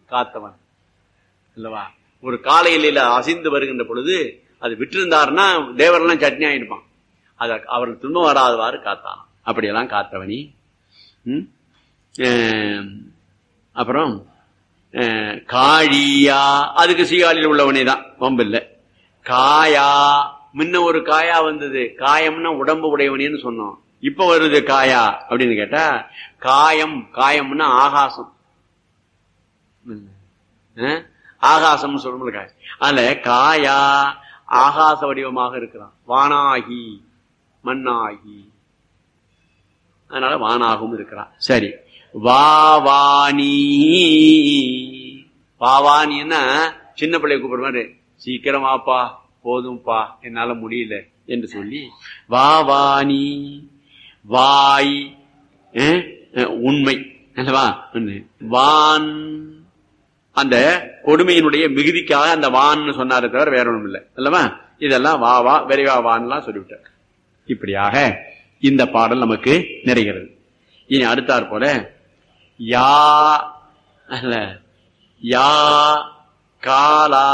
காத்தவன் இல்லவா ஒரு காலை எல்லையில அசைந்து வருகின்ற பொழுது அது விட்டிருந்தாருன்னா தேவரெல்லாம் சட்னி ஆயிருப்பான் அத அவர்கள் துன்பம் வராதவாறு காத்தான் அப்படியெல்லாம் காத்தவனி ம்? அஹ், அப்புறம் அஹ், காழியா அதுக்கு சீகாழியில் உள்ளவனே தான் வம்பில்லை காயா முன்ன ஒரு காயா வந்தது காயம்னா உடம்பு உடையவனேன்னு சொன்னோம் இப்ப வருது காயா அப்படின்னு கேட்டா காயம் காயம்னா ஆகாசம் அஹ்? ஆகாசம்னு சொல்லணும் காய் அதுல காயா ஆகாச வடிவமாக இருக்கிறான் வானாகி மண்ணாகி அதனால வானாகவும் இருக்கிறான் சரி வாவானி வாவானின்னா சின்ன பிள்ளைய கூப்பிடுற மாதிரி சீக்கிரமாப்பா போதும்பா என்னால முடியல என்று சொல்லி வாவானி வாய் அஹ், அஹ், உண்மை அல்லவா ஒண்ணு. வான் அந்த கொடுமையினுடைய மிகுதிக்காக அந்த வான்னு சொன்னாரே தவிர வேற ஒண்ணும் இல்லை அல்லவா இதெல்லாம் வா வா விரைவா வான்லாம் சொல்லிவிட்டார் இப்படியாக இந்த பாடல் நமக்கு நிறைகிறது இனி அடுத்தாற் போல யா அல்ல யா காலா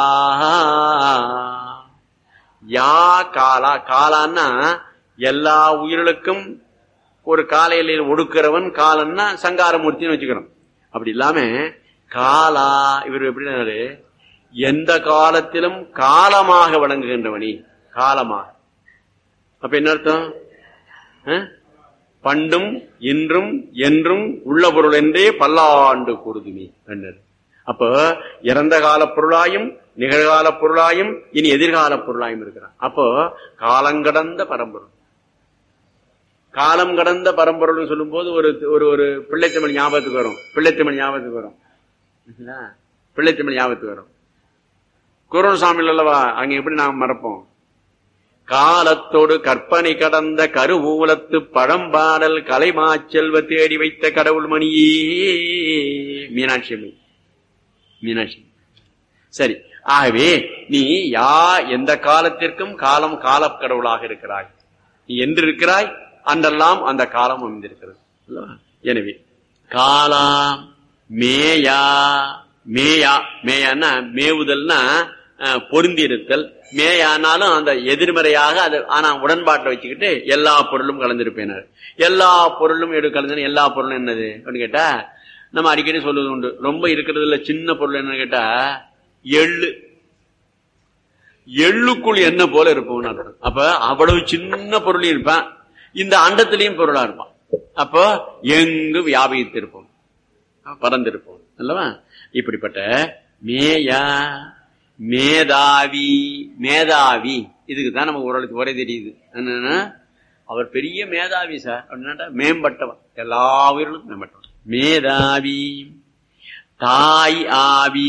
யா காலா காலான்னா எல்லா உயிர்களுக்கும் ஒரு காலையில ஒடுக்கிறவன் காலன்னா சங்காரமூர்த்தின்னு வச்சுக்கிறோம் அப்படி இல்லாம காலா இவர் எப்படின்னாரு எந்த காலத்திலும் காலமாக விளங்குகின்றவனி காலமாக அப்ப என்ன அர்த்தம் அஹ்? பண்டும் இன்றும் என்றும் உள்ள பொருள் என்றே பல்லாண்டு கூறுதுமே என்றது அப்ப இறந்த கால பொருளாயும் நிகழ்கால பொருளாயும் இனி எதிர்கால பொருளாயும் இருக்கிறான் அப்போ காலங்கடந்த பரம்பொருள் காலம் கடந்த பரம்பொருள்னு சொல்லும்போது ஒரு ஒரு ஒரு பிள்ளைத்தமிழ் ஞாபகத்துக்கு வரும் பிள்ளைத்தமிழ் ஞாபகத்துக்கு வரும் இல்லைங்களா? பிள்ளைத்தமிழ் ஞாபகத்துக்கு வரும் குருசாமியில் அல்லவா அங்க எப்படி நாம் மறப்போம் காலத்தோடு கற்பனை கடந்த கருவூலத்து பழம்பாடல் கலைமாச்செல்வ தேடி வைத்த கடவுள் மணியே மீனாட்சி அம்மை மீனாட்சி அம்மை. சரி ஆகவே நீ யா எந்த காலத்திற்கும் காலம் காலக் கடவுளாக இருக்கிறாய் நீ என்று இருக்கிறாய் அன்றெல்லாம் அந்த காலம் அமைந்திருக்கிறது அல்லவா? எனவே காலா மேயா மேயா மேயான்னா மேவுதல்னா அஹ், பொருந்தி இருத்தல் மேயானாலும் அந்த எதிர்மறையாக அது ஆனா உடன்பாட்டை வச்சுக்கிட்டு எல்லா பொருளும் கலந்திருப்பேன் எல்லா பொருளும் எடு கலந்து எல்லா பொருளும் என்னது அப்படின்னு கேட்டா நம்ம அடிக்கடி சொல்லுவது உண்டு ரொம்ப இருக்கிறதுல சின்ன பொருள் என்னன்னு கேட்டா எள்ளு எள்ளுக்குள் என்ன போல இருப்போம்னு அர்த்தம். அப்ப அவ்வளவு சின்ன பொருளையும் இருப்பான் இந்த அண்டத்திலையும் பொருளா இருப்பான் அப்போ எங்கு வியாபித்திருப்போம் பறந்திருப்போம் அல்லவா இப்படிப்பட்ட மேயா மேதாவி மேதாவி இதுக்கு தான் நமக்கு ஓரளவுக்கு ஒரே தெரியுது என்னன்னா அவர் பெரிய மேதாவி சார் அப்படின்னா மேம்பட்டவன் எல்லா உயிர்களுக்கும் மேம்பட்டவன் மேதாவி தாய் ஆவி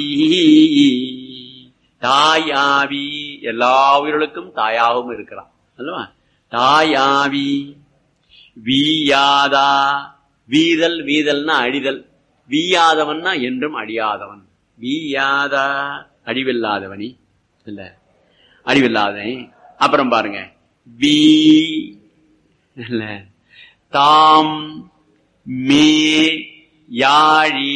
தாய் ஆவி எல்லா உயிர்களுக்கும் தாயாகவும் இருக்கிறான் அல்லவா தாய் ஆவி வீயாதா வீதல் வீதல்னா அழிதல் வீயாதவன்னா என்றும் அழியாதவன் வீயாதா அழிவில்லாதவனி இல்ல அழிவில்லாதவன் அப்புறம் பாருங்க வீ இல்ல தாம் மே யாழி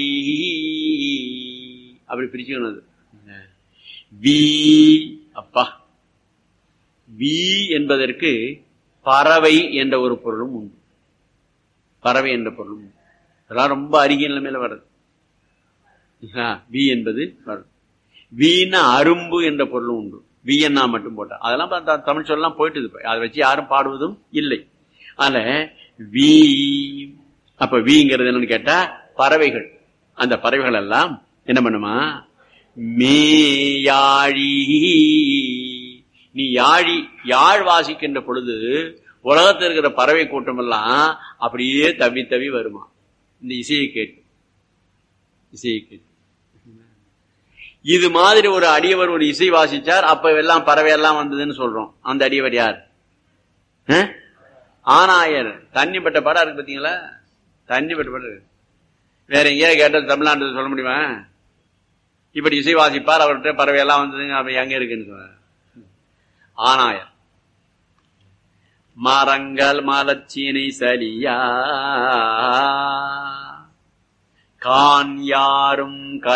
அப்படி பிரிச்சுக்கணும் அது. வி அப்பா வி என்பதற்கு பறவை என்ற ஒரு பொருளும் உண்டு பறவை என்ற பொருளும் உண்டு அதெல்லாம் ரொம்ப அருகிய நிலைமையில வருது ஆ, வி என்பது வருது வீணா அரும்பு என்ற பொருளும் உண்டு வியன்னா மட்டும் போட்டா அதெல்லாம் பார்த்தா தமிழ் சொல்லலாம் போயிட்டு இருக்கு. அதை வச்சு யாரும் பாடுவதும் இல்லை அதனால வி அப்ப வீங்கிறது என்னன்னு கேட்டா பறவைகள் அந்த பறவைகள் எல்லாம் என்ன பண்ணுமா மேயாழி நீ யாழி யாழ் வாசிக்கின்ற பொழுது உலகத்தில் இருக்கிற பறவை கூட்டம் எல்லாம் அப்படியே தவி தவி வருமா இந்த இசையை கேட்டு இசையை கேட்டு இது மாதிரி ஒரு அடியவர் ஒரு இசை வாசிச்சார் அப்ப எல்லாம் பறவை எல்லாம் வந்ததுன்னு சொல்றோம் அந்த அடியவர் யார் அஹ்? ஆனாயர் தண்ணிப்பட்ட படம் இருக்கு பாத்தீங்களா தண்ணிப்பட்ட படம் இருக்கு. வேற எங்கேயாவது கேட்டால் தமிழ்நாட்டில் சொல்ல முடியுமா இப்படி இசை வாசிப்பார் அவர்கிட்ட பறவை எல்லாம் வந்ததுங்க அப்ப எங்க இருக்குன்னு சொன்னார் ஆனாயர் மரங்கள் மலச்சீனை சலியா கான் யாரும்